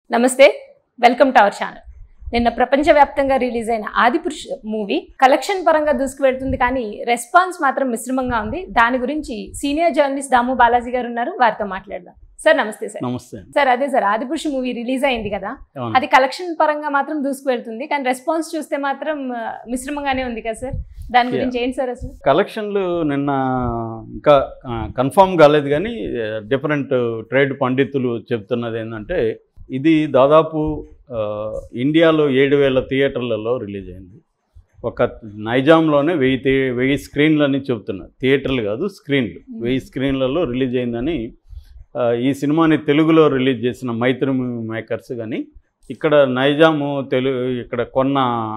నమస్తే welcome to our channel నిన్న ప్రపంచవ్యాప్తంగా రిలీజ్ అయిన ఆదిపురుష్ మూవీ కలెక్షన్ పరంగా దూసుకువెళ్తుంది కానీ రెస్పాన్స్ మాత్రం మిశ్రమంగా ఉంది దాని గురించి సీనియర్ జర్నలిస్ట్ దాము బాలాజీ గారు ఉన్నారు వారితో మాట్లాడదాం సార్ నమస్తే సార్ నమస్తే అండి. సార్ అదే సార్ ఆదిపురుష్ మూవీ రిలీజ్ అయింది కదా అవును. అది కలెక్షన్ పరంగా మాత్రం దూసుకువెళ్తుంది కానీ రెస్పాన్స్ చూస్తే మాత్రం ఆ, మిశ్రమంగానే ఉంది కదా సార్ దాని గురించి ఏంటి సార్ అసలు కలెక్షన్లు నిన్న ఇంకా కన్ఫర్మ్ కాలేదు కానీ డిఫరెంట్ ట్రేడ్ పండితులు చెప్తున్నది ఏంటంటే ఇది దాదాపు ఆ, ఇండియాలో ఏడు వేల థియేటర్లలో రిలీజ్ అయింది ఒక నైజాంలోనే వెయ్యి థియే వెయ్యి స్క్రీన్లు అని చెప్తున్నారు థియేటర్లు కాదు స్క్రీన్లు వెయ్యి స్క్రీన్లలో రిలీజ్ అయిందని ఆ, ఈ సినిమాని తెలుగులో రిలీజ్ చేసిన మైత్రి మేకర్స్ కానీ ఇక్కడ నైజాము తెలుగు ఇక్కడ కొన్న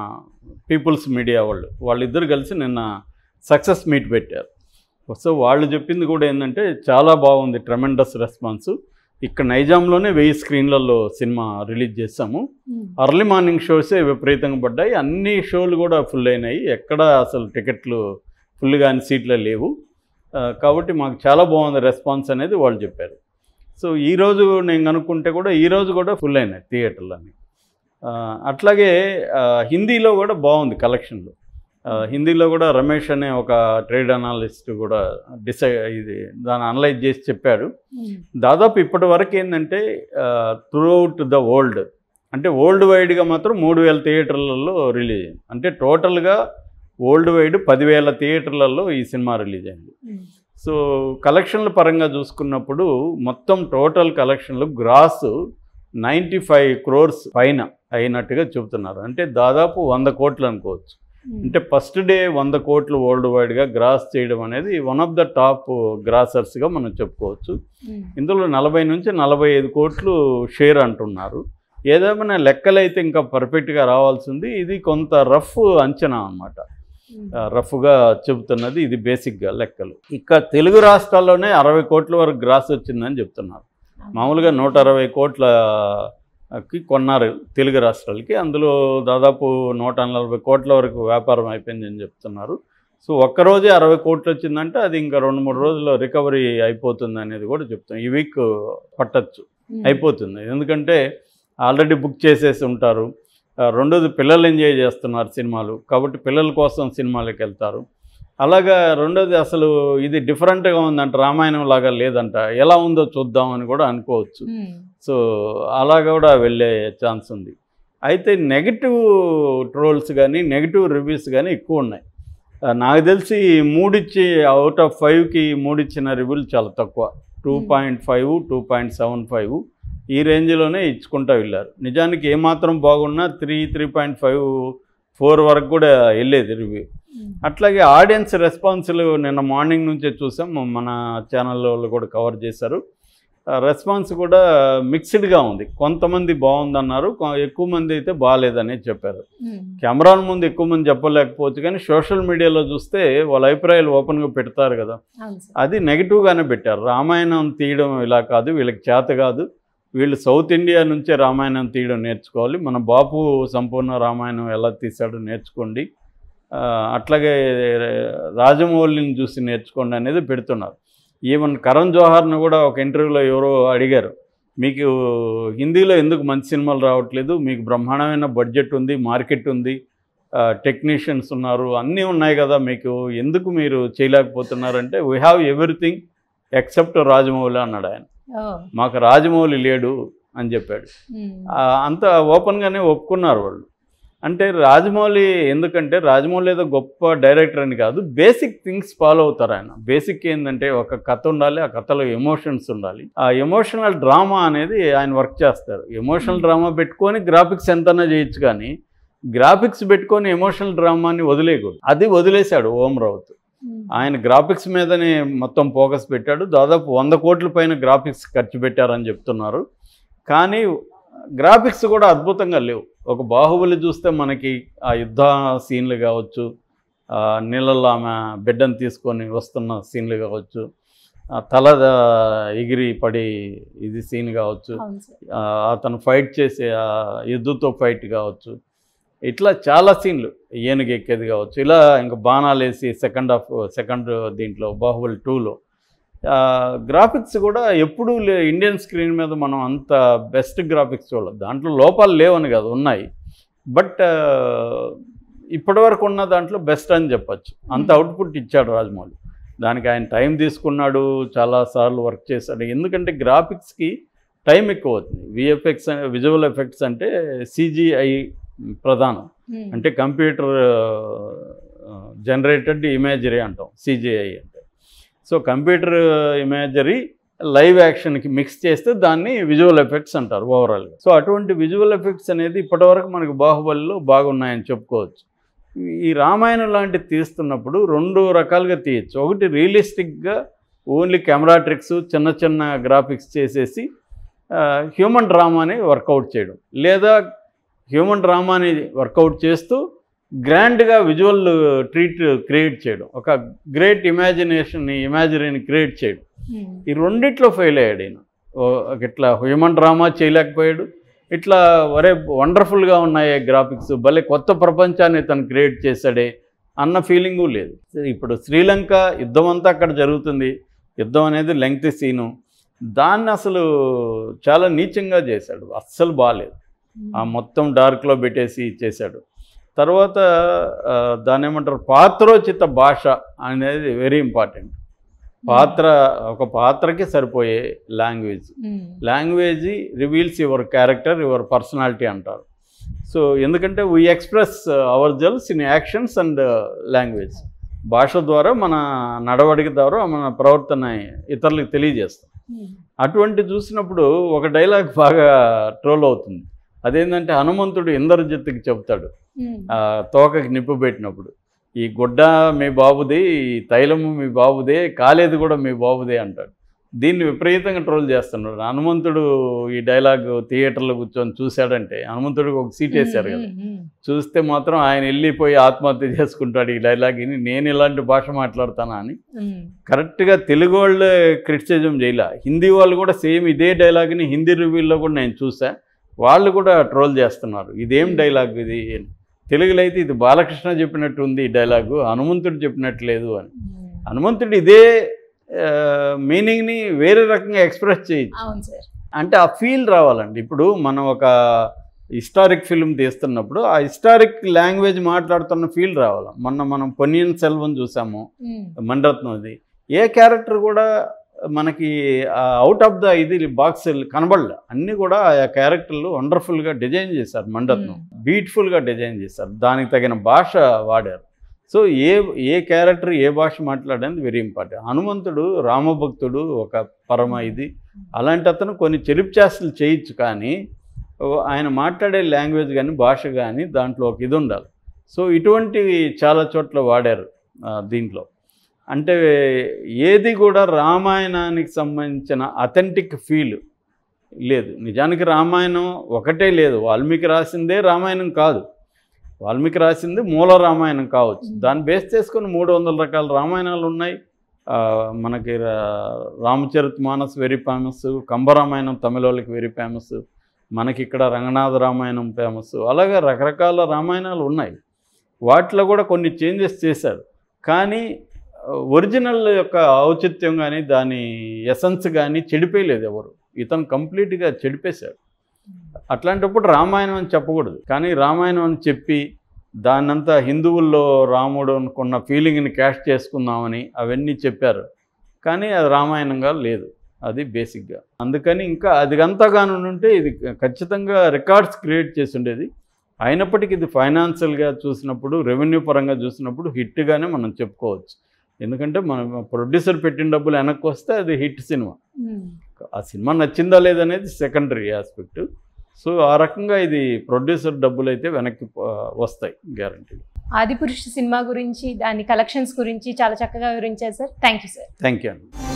పీపుల్స్ మీడియా వాళ్ళు వాళ్ళిద్దరు కలిసి నిన్న సక్సెస్ మీట్ పెట్టారు సో వాళ్ళు చెప్పింది కూడా ఏంటంటే చాలా బాగుంది ట్రెమెండస్ రెస్పాన్స్ ఇక్కడ నైజాంలోనే వెయ్యి స్క్రీన్లలో సినిమా రిలీజ్ చేస్తాము అర్లీ మార్నింగ్ షోసే విపరీతంగా పడ్డాయి అన్ని షోలు కూడా ఫుల్ అయినాయి ఎక్కడ అసలు టికెట్లు ఫుల్ కానీ సీట్లు లేవు ఆ, కాబట్టి మాకు చాలా బాగుంది రెస్పాన్స్ అనేది వాళ్ళు చెప్పారు సో ఈరోజు నేను కనుక్కుంటే కూడా ఈరోజు కూడా ఫుల్ అయినాయి థియేటర్లన్నీ ఆ, అట్లాగే ఆ, హిందీలో కూడా బాగుంది కలెక్షన్లు ఆ, హిందీలో కూడా రమేష్ అనే ఒక ట్రేడ్ అనాలిస్ట్ కూడా డిసై ఇది దాన్ని అనలైజ్ చేసి చెప్పాడు దాదాపు ఇప్పటి వరకు ఏంటంటే త్రూఅవుట్ ద వరల్డ్ అంటే వరల్డ్ వైడ్గా మాత్రం మూడు వేల థియేటర్లలో రిలీజ్ అయింది అంటే టోటల్గా వరల్డ్ వైడ్ పదివేల థియేటర్లలో ఈ సినిమా రిలీజ్ అయింది సో కలెక్షన్ల పరంగా చూసుకున్నప్పుడు మొత్తం టోటల్ కలెక్షన్లు గ్రాస్ నైంటీ ఫైవ్ క్రోర్స్ పైన అయినట్టుగా చెబుతున్నారు అంటే దాదాపు వంద కోట్లు అనుకోవచ్చు అంటే ఫస్ట్ డే వంద కోట్లు వరల్డ్ వైడ్గా గ్రాస్ చేయడం అనేది వన్ ఆఫ్ ద టాప్ గ్రాసర్స్గా మనం చెప్పుకోవచ్చు ఇందులో నలభై నుంచి నలభై ఐదు కోట్లు షేర్ అంటున్నారు ఏదేమైనా లెక్కలైతే ఇంకా పర్ఫెక్ట్గా రావాల్సింది ఇది కొంత రఫ్ అంచనా అన్నమాట రఫ్గా చెబుతున్నది ఇది బేసిక్గా లెక్కలు ఇక తెలుగు రాష్ట్రాల్లోనే అరవై కోట్ల వరకు గ్రాస్ వచ్చిందని చెప్తున్నారు మామూలుగా నూట అరవై కోట్లకి కొన్నారు తెలుగు రాష్ట్రాలకి అందులో దాదాపు నూట నలభై కోట్ల వరకు వ్యాపారం అయిపోయిందని చెప్తున్నారు సో ఒక్కరోజే అరవై కోట్లు వచ్చిందంటే అది ఇంకా రెండు మూడు రోజుల్లో రికవరీ అయిపోతుంది అనేది కూడా చెప్తాం ఈ వీక్ పట్టచ్చు అయిపోతుంది ఎందుకంటే ఆల్రెడీ బుక్ చేసేసి ఉంటారు ఆ, రెండోది పిల్లలు ఎంజాయ్ చేస్తున్నారు సినిమాలు కాబట్టి పిల్లల కోసం సినిమాలకు వెళ్తారు అలాగా రెండోది అసలు ఇది డిఫరెంట్గా ఉందంట రామాయణం లాగా లేదంట ఎలా ఉందో చూద్దాం అని కూడా అనుకోవచ్చు సో అలా కూడా వెళ్ళే ఛాన్స్ ఉంది అయితే నెగిటివ్ ట్రోల్స్ కానీ నెగిటివ్ రివ్యూస్ కానీ ఎక్కువ ఉన్నాయి ఆ, నాకు తెలిసి మూడిచ్చి అవుట్ ఆఫ్ ఫైవ్కి మూడిచ్చిన రివ్యూలు చాలా తక్కువ two point five two point seven five ఈ రేంజ్లోనే ఇచ్చుకుంటూ వెళ్ళారు నిజానికి ఏమాత్రం బాగున్నా three three point five four వరకు కూడా వెళ్ళేది రివ్యూ అట్లాగే ఆడియన్స్ రెస్పాన్స్లు నిన్న మార్నింగ్ నుంచే చూసాం మన ఛానల్ వాళ్ళు కూడా కవర్ చేశారు రెస్పాన్స్ కూడా మిక్స్డ్గా ఉంది కొంతమంది బాగుందన్నారు కొ- ఎక్కువ మంది అయితే బాగాలేదని చెప్పారు కెమెరాల ముందు ఎక్కువ మంది చెప్పలేకపోవచ్చు కానీ సోషల్ మీడియాలో చూస్తే వాళ్ళ అభిప్రాయాలు ఓపెన్గా పెడతారు కదా అవును సార్ అది నెగిటివ్గానే పెట్టారు రామాయణం తీయడం ఇలా కాదు వీళ్ళకి చేత కాదు వీళ్ళు సౌత్ ఇండియా నుంచే రామాయణం తీయడం నేర్చుకోవాలి మన బాపు సంపూర్ణ రామాయణం ఎలా తీశాడో నేర్చుకోండి ఆ, అట్లాగే రాజమౌళిని చూసి నేర్చుకోండి అనేది పెడుతున్నారు ఈవెన్ కరణ్ జోహార్ను కూడా ఒక ఇంటర్వ్యూలో ఎవరో అడిగారు మీకు హిందీలో ఎందుకు మంచి సినిమాలు రావట్లేదు మీకు బ్రహ్మాండమైన బడ్జెట్ ఉంది మార్కెట్ ఉంది టెక్నీషియన్స్ ఉన్నారు అన్నీ ఉన్నాయి కదా మీకు ఎందుకు మీరు చేయలేకపోతున్నారంటే we have everything except Rajamouli అన్నాడు ఆయన ఓ. మాకు రాజమౌళి లేడు అని చెప్పాడు ఉమ్. ఆ, అంత ఓపెన్గానే ఒప్పుకున్నారు వాళ్ళు అంటే రాజమౌళి ఎందుకంటే రాజమౌళి ఏదో గొప్ప డైరెక్టర్ అని కాదు బేసిక్ థింగ్స్ ఫాలో అవుతారు ఆయన బేసిక్ ఏంటంటే ఒక కథ ఉండాలి ఆ కథలో ఎమోషన్స్ ఉండాలి ఆ ఎమోషనల్ డ్రామా అనేది ఆయన వర్క్ చేస్తారు ఎమోషనల్ డ్రామా పెట్టుకొని గ్రాఫిక్స్ ఎంతైనా చేయొచ్చు కానీ గ్రాఫిక్స్ పెట్టుకొని ఎమోషనల్ డ్రామాని వదిలేయకూడదు అది వదిలేశాడు ఓం రావుత్ ఉమ్. ఆయన గ్రాఫిక్స్ మీదనే మొత్తం ఫోకస్ పెట్టాడు దాదాపు వంద కోట్ల పైన గ్రాఫిక్స్ ఖర్చు పెట్టారని చెప్తున్నారు కానీ గ్రాఫిక్స్ కూడా అద్భుతంగా లేవు ఒక బాహుబలి చూస్తే మనకి ఆ యుద్ధ సీన్లు కావచ్చు ఆ నీళ్ళల్లో ఆమె బిడ్డను తీసుకొని వస్తున్న సీన్లు కావచ్చు ఆ తల ద- ఎగిరి పడి ఇది సీన్ కావచ్చు అవును సార్ ఆ, అతను ఫైట్ చేసే ఆ ఎద్దుతో ఫైట్ కావచ్చు ఇట్లా చాలా సీన్లు ఏనుగు ఎక్కేది కావచ్చు ఇలా ఇంకా బాణాలు వేసి సెకండ్ హాఫ్ సెకండ్ దీంట్లో బాహుబలి టూలో గ్రాఫిక్స్ కూడా ఎప్పుడూ లే ఇండియన్ స్క్రీన్ మీద మనం అంత బెస్ట్ గ్రాఫిక్స్ చూడలేదు దాంట్లో లోపాలు లేవని కాదు ఉన్నాయి బట్ ఇప్పటివరకు ఉన్న దాంట్లో బెస్ట్ అని చెప్పొచ్చు అంత Hmm. అవుట్పుట్ ఇచ్చాడు రాజమౌళి దానికి ఆయన టైం తీసుకున్నాడు చాలాసార్లు వర్క్ చేశాడు ఎందుకంటే గ్రాఫిక్స్కి టైం ఎక్కువ అవుతుంది విఎఫ్ఎక్స్ విజువల్ ఎఫెక్ట్స్ అంటే సిజిఐ ప్రధానం ఉమ్, అంటే కంప్యూటర్ జనరేటెడ్ ఇమేజరీ అంటాం సిజిఐ అంటే సో కంప్యూటర్ ఇమేజరీ లైవ్ యాక్షన్కి మిక్స్ చేస్తే దాన్ని విజువల్ ఎఫెక్ట్స్ అంటారు ఓవరాల్గా సో అటువంటి విజువల్ ఎఫెక్ట్స్ అనేది ఇప్పటివరకు మనకు బాహుబలిలో బాగున్నాయని చెప్పుకోవచ్చు ఈ రామాయణం లాంటివి తీస్తున్నప్పుడు రెండు రకాలుగా తీయచ్చు ఒకటి రియలిస్టిక్గా ఓన్లీ కెమెరా ట్రిక్స్ చిన్న చిన్న గ్రాఫిక్స్ చేసేసి హ్యూమన్ డ్రామాని వర్కౌట్ చేయడం లేదా హ్యూమన్ డ్రామాని వర్కౌట్ చేస్తూ గ్రాండ్గా విజువల్ ట్రీట్ క్రియేట్ చేయడం ఒక గ్రేట్ ఇమాజినేషన్ ఇమాజినరీని క్రియేట్ చేయడం ఉమ్, ఈ రెండిట్లో ఫెయిల్ అయ్యాడు ఈయన ఓ, ఇట్లా హ్యూమన్ డ్రామా చేయలేకపోయాడు ఇట్లా వరే వండర్ఫుల్గా ఉన్నాయి గ్రాఫిక్స్ భలే కొత్త ప్రపంచాన్ని తను క్రియేట్ చేశాడే అన్న ఫీలింగు లేదు ఇప్పుడు శ్రీలంక యుద్ధం అంతా అక్కడ జరుగుతుంది యుద్ధం అనేది లెంగ్త్ సీను దాన్ని అసలు చాలా నీచంగా చేశాడు అస్సలు బాగాలేదు ఆ మొత్తం డార్క్లో పెట్టేసి చేశాడు తర్వాత ఆ, దాన్ని ఏమంటారు పాత్రోచిత భాష అనేది వెరీ ఇంపార్టెంట్ పాత్ర ఒక పాత్రకి సరిపోయే language um, language reveals your character your personality అంటారు సో ఎందుకంటే we express ourselves in actions and language భాష ద్వారా మన నడవడిక ద్వారా మన ప్రవర్తన ఇతరులకు తెలియజేస్తాం ఉమ్, అటువంటి చూసినప్పుడు ఒక డైలాగ్ బాగా ట్రోల్ అవుతుంది అదేంటంటే హనుమంతుడు ఇంద్రజిత్తుకి చెప్తాడు ఉమ్, ఆ తోకకి నిప్పు పెట్టినప్పుడు ఈ గుడ్డ మీ బాబుది ఈ తైలము మీ బాబుదే కాలేది కూడా మీ బాబుదే అంటాడు దీన్ని విపరీతంగా ట్రోల్ చేస్తున్నాడు హనుమంతుడు ఈ డైలాగ్ థియేటర్లో కూర్చొని చూశాడంటే హనుమంతుడికి ఒక సీట్ వేశారు కదా ఉమ్, ఉమ్, చూస్తే మాత్రం ఆయన వెళ్ళిపోయి ఆత్మహత్య చేసుకుంటాడు ఈ డైలాగ్ విని నేను ఇలాంటి భాష మాట్లాడతానా అని ఉమ్, కరెక్ట్గా తెలుగు వాళ్ళు క్రిటిసిజం చేయలే హిందీ వాళ్ళు కూడా సేమ్ ఇదే డైలాగ్ని హిందీ రివ్యూల్లో కూడా నేను చూసా వాళ్ళు కూడా ట్రోల్ చేస్తున్నారు ఇదేం డైలాగ్ ఇది అని. తెలుగులో అయితే ఇది బాలకృష్ణ చెప్పినట్టు ఉంది ఈ డైలాగు హనుమంతుడు చెప్పినట్టు లేదు అని ఉమ్. హనుమంతుడు ఇదే మీనింగ్ని వేరే రకంగా ఎక్స్ప్రెస్ చేయొచ్చు అవును సార్ అంటే ఆ ఫీల్ రావాలండి ఇప్పుడు మనం ఒక హిస్టారిక్ ఫిల్మ్ తీస్తున్నప్పుడు ఆ హిస్టారిక్ లాంగ్వేజ్ మాట్లాడుతున్న ఫీల్ రావాలి మొన్న మనం పొన్నియన్ సెల్వం చూసాము ఉమ్, మణిరత్నంది ఏ క్యారెక్టర్ కూడా మనకి అవుట్ ఆఫ్ ద ఇది బాక్స్ కనబడలే అన్నీ కూడా ఆ క్యారెక్టర్లు వండర్ఫుల్గా డిజైన్ చేశారు మణిరత్నం బ్యూటిఫుల్గా డిజైన్ చేశారు దానికి తగిన భాష వాడారు సో ఏ ఏ క్యారెక్టర్ ఏ భాష మాట్లాడేది వెరీ ఇంపార్టెంట్ హనుమంతుడు రామభక్తుడు ఒక పరమ ఇది అలాంటి అతను కొన్ని చెరుపు చేష్టలు చేయొచ్చు కానీ ఓ ఆయన మాట్లాడే లాంగ్వేజ్ కానీ భాష కానీ దాంట్లో ఒక ఇది ఉండాలి సో ఇటువంటివి చాలా చోట్ల వాడారు ఆ, దీంట్లో అంటే ఏది కూడా రామాయణానికి సంబంధించిన అథెంటిక్ ఫీల్ లేదు నిజానికి రామాయణం ఒకటే లేదు వాల్మీకి రాసిందే రామాయణం కాదు వాల్మీకి రాసింది మూల రామాయణం కావచ్చు దాన్ని బేస్ చేసుకొని మూడు వందల రకాల రామాయణాలు ఉన్నాయి ఆ, మనకి రా- రామచరిత్ మానస్ వెరీ ఫేమస్ కంబరామాయణం తమిళ వాళ్ళకి వెరీ ఫేమస్ మనకి ఇక్కడ రంగనాథ రామాయణం ఫేమస్ అలాగే రకరకాల రామాయణాలు ఉన్నాయి వాటిలో కూడా కొన్ని చేంజెస్ చేశారు కానీ ఒరిజినల్ యొక్క ఔచిత్యం కానీ దాని ఎసెన్స్ కానీ చెడిపోయలేదు ఎవరు ఇతను కంప్లీట్గా చెడిపేశాడు అట్లాంటప్పుడు రామాయణం అని చెప్పకూడదు కానీ రామాయణం అని చెప్పి దాన్నంతా హిందువుల్లో రాముడు అనుకున్న ఫీలింగ్ని క్యాష్ చేసుకుందామని అవన్నీ చెప్పారు కానీ అది రామాయణంగా లేదు అది బేసిక్గా అందుకని ఇంకా అది అంతగాను ఉంటే ఇది ఖచ్చితంగా రికార్డ్స్ క్రియేట్ చేసి ఉండేది అయినప్పటికీ ఇది ఫైనాన్షియల్గా చూసినప్పుడు రెవెన్యూ పరంగా చూసినప్పుడు హిట్గానే మనం చెప్పుకోవచ్చు ఎందుకంటే మనం ప్రొడ్యూసర్ పెట్టిన డబ్బులు వెనక్కి వస్తే అది హిట్ సినిమా ఉమ్. ఆ సినిమా నచ్చిందా లేదనేది సెకండరీ ఆస్పెక్ట్ సో ఆ రకంగా ఇది ప్రొడ్యూసర్ డబ్బులు అయితే వెనక్కి ఆ, వస్తాయి గ్యారంటీ ఆదిపురుష్ సినిమా గురించి దాని కలెక్షన్స్ గురించి చాలా చక్కగా వివరించారు sir thank you sir thank you అండి